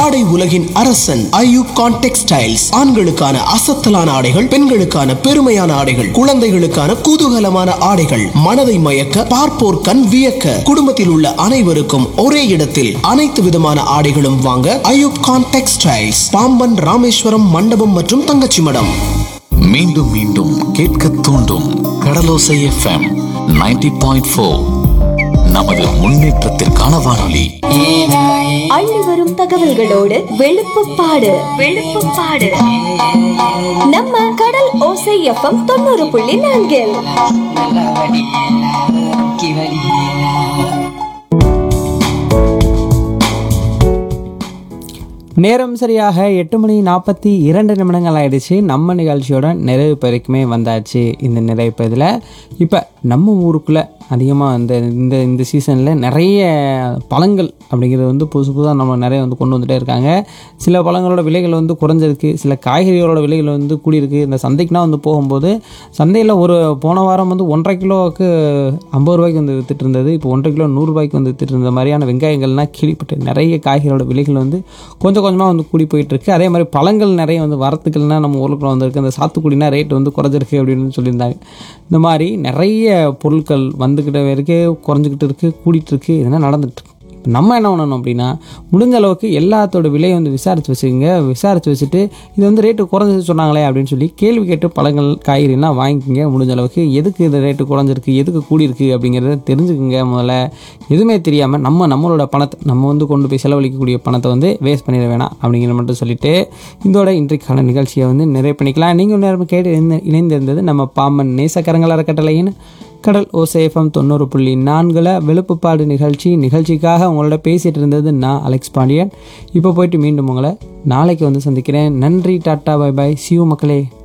ஆடை உலகின் அரசன் ஐயூப் கான் டெக்ஸ்டைல்ஸ் ஆண்களுக்கான அசத்தலான ஆடைகள் பெண்களுக்கான பெருமையான ஆடைகள் குழந்தைகளுக்கான குதூகலமான ஆடைகள் மனதை மயக்க பார்ப்போர் கண் வியக்க குடும்பத்தில் உள்ள அனைவருக்கும் ஒரே இடத்தில் அனைத்து விதமான ஆடைகளும் வாங்க ஐயூப் கான் டெக்ஸ்டைல்ஸ் பாம்பன் ராமேஸ்வரம் மண்டபம் மற்றும் தங்கச்சி மடம் மீண்டும் மீண்டும் கேட்க தூண்டும் கடலோசை எஃப்எம் 90.4 பாயிண்ட் நமது முன்னேற்றத்திற்கான வானொலி அள்ளி வரும் தகவல்களோடு வெளுப்புப்பாடு வெளுப்புப்பாடு நம்ம கடல் ஓசை எஃப்எம் தொண்ணூறு புள்ளி நான்கில் நல்லா வடி கி வடி நேரம் சரியாக எட்டு மணி நாற்பத்தி இரண்டு நிமிடங்கள் ஆயிடுச்சு நம்ம நிகழ்ச்சியோட நிறைவு வரைக்குமே வந்தாச்சு இந்த நிறைவு பதில் இப்போ நம்ம ஊருக்குள்ளே அதிகமாக இந்த இந்த இந்த சீசனில் நிறைய பழங்கள் அப்படிங்கிறது வந்து புதுசு புதுசாக நம்ம நிறைய வந்து கொண்டு வந்துட்டே இருக்காங்க சில பழங்களோட விலைகள் வந்து குறைஞ்சிருக்கு சில காய்கறிகளோட விலைகள் வந்து கூடியிருக்கு இந்த சந்தைக்குனா வந்து போகும்போது சந்தையில் ஒரு போன வாரம் வந்து ஒன்றரை கிலோவுக்கு ஐம்பது ரூபாய்க்கு வந்து வித்துட்டு இருந்தது இப்போ ஒன்றரை கிலோ நூறுரூபாய்க்கு வந்து வித்துட்டு இருந்த மாதிரியான வெங்காயங்கள்லாம் கீழ்பட்டு நிறைய காய்கறிகளோட விலைகள் வந்து கொஞ்சம் கொஞ்சமாக வந்து கூடி போயிட்டு இருக்கு அதே மாதிரி பழங்கள் நிறைய வந்து வரத்துக்கள்னா நம்ம ஊருக்குள்ள வந்திருக்கு அந்த சாத்துக்குடினா ரேட் வந்து குறைஞ்சிருக்கு அப்படின்னு சொல்லியிருந்தாங்க இந்த மாதிரி நிறைய பொருட்கள் வந்துக்கிட்ட இருக்கு குறைஞ்சிக்கிட்டு இருக்கு கூடிட்டு இருக்கு இதெல்லாம் நடந்துட்டு இருக்கு இப்ப நம்ம என்ன பண்ணணும் அப்படின்னா முடிஞ்ச அளவுக்கு எல்லாத்தோட விலையை வந்து விசாரித்து வச்சுக்கோங்க விசாரித்து வச்சுட்டு இது வந்து ரேட்டு குறைஞ்சது சொன்னாங்களே அப்படின்னு சொல்லி கேள்வி கேட்டு பழங்கள் காய்கறிலாம் வாங்கிக்கோங்க முடிஞ்ச அளவுக்கு எதுக்கு இது ரேட்டு குறைஞ்சிருக்கு எதுக்கு கூடியிருக்கு அப்படிங்கிறத தெரிஞ்சுக்குங்க முதல்ல எதுவுமே தெரியாமல் நம்ம நம்மளோட பணத்தை நம்ம வந்து கொண்டு போய் செலவழிக்கக்கூடிய பணத்தை வந்து வேஸ்ட் பண்ணிட வேணாம் அப்படிங்கிற மட்டும் சொல்லிட்டு இதோட இன்றைக்கான நிகழ்ச்சியை வந்து நிறைவு பண்ணிக்கலாம் நீங்கள் நேரம் கேட்டு இணைந்து- இணைந்திருந்தது நம்ம பாம்பன் நேசக்கரங்கள் அறக்கட்டளையின் கடல் ஓசேஃபம் தொண்ணூறு புள்ளி நான்கில் வெளுப்புப்பாடு நிகழ்ச்சி நிகழ்ச்சிக்காக உங்களோட பேசிகிட்டு இருந்தது நான் அலெக்ஸ் பாண்டியன் இப்போ போயிட்டு மீண்டும் உங்களை நாளைக்கு வந்து சந்திக்கிறேன் நன்றி டாட்டா பை பாய் சியூ மக்களே